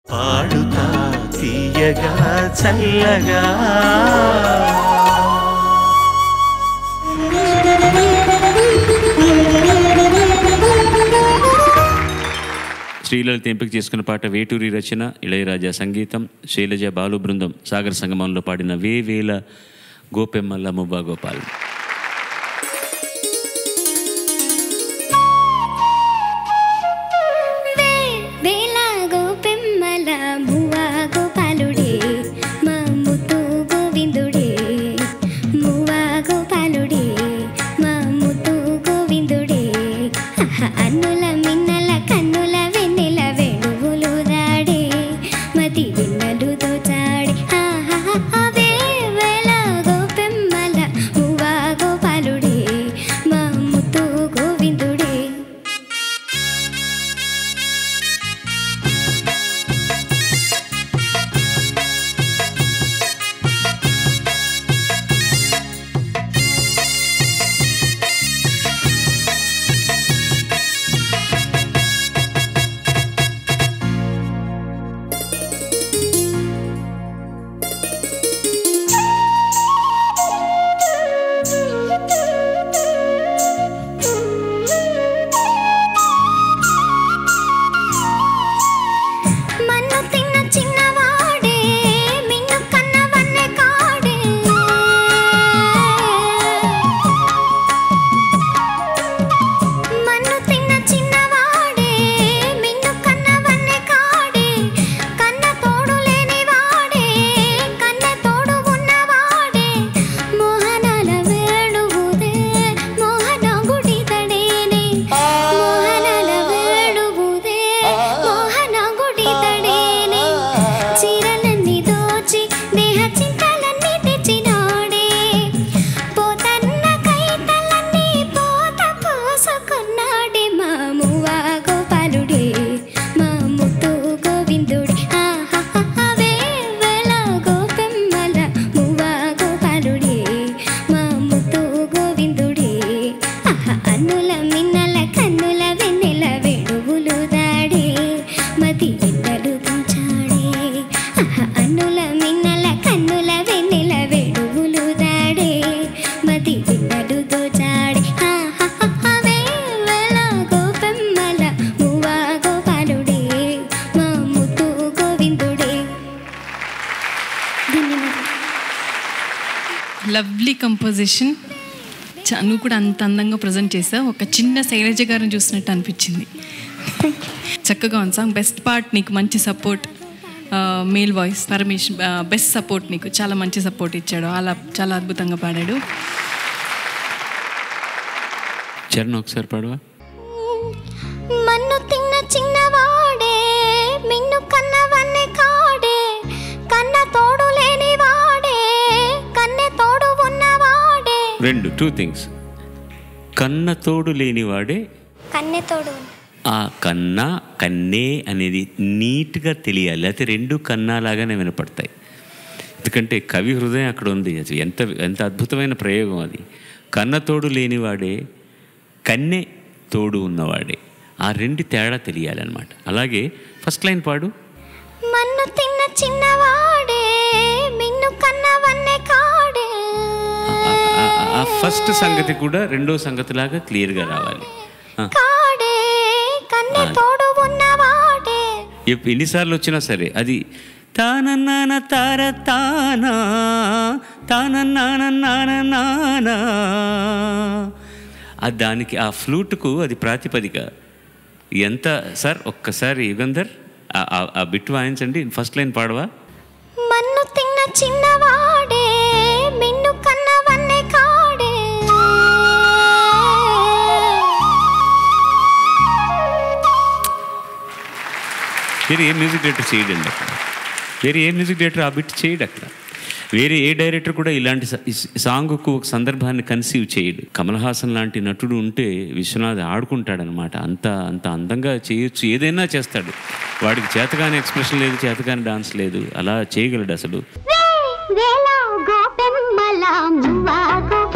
పాడుతా తీయగా చల్లగా శ్రీలలిత ఎంపిక చేసుకున్న పాట వేటూరి రచన ఇళయరాజా సంగీతం శైలజ బాలు బృందం సాగర్ సంగమంలో పాడిన వేవేల గోపెమ్మల్ల ముబ్బా గోపాల్ వేలాగో పెమ్మల మువ్వాగో పాలుడే మా ముత్తు గోవిందుడే మువ్వాగో పాలుడే మా ముత్తు గోవిందుడే అహ, అన్నుల మిన్నల కన్నుల వెన్నెల వేణువులు దాడే మతి విన్నలు దోచాడే అవే వేలాగో పెమ్మల మువ్వాగో పాలుడే మా ముత్తు గోవిందుడే మన్ను తిన్న చిన్నవాడే మిన్ను కన్నవన్నె కాడే మన్ను తిన్న చిన్నవాడే మిన్ను కన్నవన్నె కాడే కన్న తోడు లేని వాడే కన్న తోడు ఉన్నవాడే మోహనాల వేణువుదే మోహన గుడి తడేనే మోహనాల వేణువుదే మోహన గుడి తడేనే చీరలన్నీ దోచి దేహ చింతలన్నీ తెచ్చినాడే పోతన్న కైతలన్నీ పోత పోసుకున్నాడే మా మువ్వా గోపాలుడే మా ముత్తు గోవిందుడే ఆహాహావే వేళ గోపెమ్మల మువ్వా గోపాలుడే మా ముత్తు గోవిందుడే ఆహా అన్నుల మిన్నల కన్నుల వెన్నెల వేణువులు దాడే మది విన్నలు దోచాడే ఆహా అన్నుల మిన్నల కన్నుల వెన్నెల వేణువులు దాడే మది విన్నలు దోచాడే ఆహాహావే వేళ గోపెమ్మల మువ్వా గోపాలుడే మా ముత్తు గోవిందుడే ధన్యవాదాలు లవ్లీ కంపోజిషన్ చ- నువ్వు కూడా అంత అందంగా ప్రజెంట్ చేసావు ఒక చిన్న శైలజ గారిని చూసినట్టు అనిపించింది చక్కగా ఉంది సాంగ్ బెస్ట్ పార్ట్ నీకు మంచి support male voice Paramesh best support నీకు చాలా మంచి సపోర్ట్ ఇచ్చాడు అలా చాలా అద్భుతంగా పాడాడు చరణ్ ఒకసారి పాడవా మన్ను తిన్న చిన్నవాడే మిన్ను కన్నవన్నె కాడే కన్న తోడు లేని వాడే కన్నె తోడు ఉన్నవాడే రెండు టూ థింగ్స్ కన్న తోడు లేనివాడే కన్నె తోడు ఆ కన్నా కన్నే అనేది నీట్గా తెలియాలి లేకపోతే రెండు కన్నాలాగానే వినపడతాయి ఎందుకంటే కవి హృదయం అక్కడ ఉంది అది ఎంత ఎంత అద్భుతమైన ప్రయోగం అది కన్న తోడు లేనివాడే కన్నె తోడు ఉన్నవాడే ఆ రెండు తేడా తెలియాలన్నమాట అలాగే ఫస్ట్ లైన్ పాడు మన్ను తిన్న చిన్నవాడే మిన్ను కన్నవన్నె కాడే ఆ- ఆ- ఆ ఫస్ట్ సంగతి కూడా రెండో సంగతిలాగా క్లియర్గా రావాలి ఆ, కాడే కన్నె తోడు ఉన్నవాడే ఎప్- ఎన్నిసార్లు వచ్చినా సరే అది తానన్నాన తార తానా తానన్నాన నాన నానా ఆ దానికి ఆ ఫ్లూట్కు అది ప్రాతిపదిక ఎంత సార్ ఒక్కసారి యుగంధర్ ఆ- ఆ- ఆ బిట్ వాయించండి ఫస్ట్ లైన్ పాడవా మన్ను తిన్న చిన్నవాడే మిన్ను కన్నవన్నె కాడే వేరే ఏ మ్యూజిక్ డైరెక్టర్ చేయడండి అక్కడ వేరే ఏ మ్యూజిక్ డైరెక్టర్ ఆ బిట్ చేయడు అక్కడ వేరే ఏ డైరెక్టర్ కూడా ఇలాంటి స- ఈ సాంగ్కు ఒక సందర్భాన్ని కన్సీవ్ చేయడు కమల్ హాసన్ లాంటి నటుడు ఉంటే విశ్వనాథ్ ఆడుకుంటాడనమాట అంత అంత అందంగా చేయొచ్చు ఏదైనా చేస్తాడు వాడికి చేతగాని ఎక్స్ప్రెషన్ లేదు చేతగాని డాన్స్ లేదు అలా చేయగలడు అసలు వేలా గోపెమ్మల మువ్వా గోపాలుడే